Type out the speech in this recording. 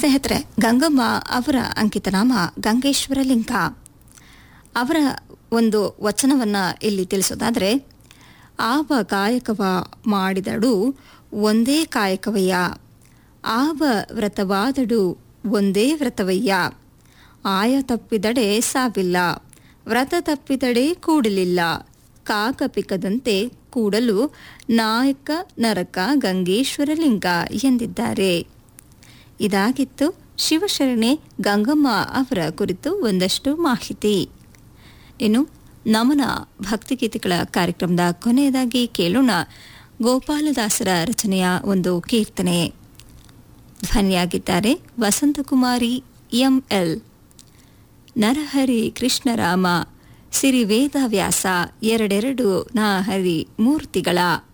ಸ್ನೇಹಿತರೆ ಗಂಗಮ್ಮ ಅವರ ಅಂಕಿತನಾಮ ಗಂಗೇಶ್ವರ ಲಿಂಗ ಅವರ ಒಂದು ವಚನವನ್ನ ಇಲ್ಲಿ ತಿಳಿಸೋದಾದ್ರೆ ಆವ ಕಾಯಕವ ಮಾಡಿದಡು ಒಂದೇ ಕಾಯಕವಯ್ಯ ಆವ ವ್ರತವಾದಡು ಒಂದೇ ವ್ರತವಯ್ಯ ಆಯ ತಪ್ಪಿದಡೆ ಸಾವಿಲ್ಲ ವ್ರತ ತಪ್ಪಿದಡೆ ಕೂಡಲಿಲ್ಲ ಕಾಕ ಪಿಕದಂತೆ ಕೂಡಲು ನಾಯಕ ನರಕ ಗಂಗೇಶ್ವರ ಲಿಂಗ ಎಂದಿದ್ದಾರೆ ಇದಾಗಿತ್ತು ಶಿವಶರಣೆ ಗಂಗಮ್ಮ ಅವರ ಕುರಿತು ಒಂದಷ್ಟು ಮಾಹಿತಿ ಇನ್ನು ನಮನ ಭಕ್ತಿಗೀತೆಗಳ ಕಾರ್ಯಕ್ರಮದ ಕೊನೆಯದಾಗಿ ಕೇಳೋಣ ಗೋಪಾಲದಾಸರ ರಚನೆಯ ಒಂದು ಕೀರ್ತನೆ ಧ್ವನಿಯಾಗಿದ್ದಾರೆ ವಸಂತಕುಮಾರಿ ಎಂಎಲ್ ನರಹರಿ ಕೃಷ್ಣರಾಮ ಸಿರಿ ವೇದವ್ಯಾಸ ಎರಡೆರಡು ನಾ ಹರಿ ಮೂರ್ತಿಗಳ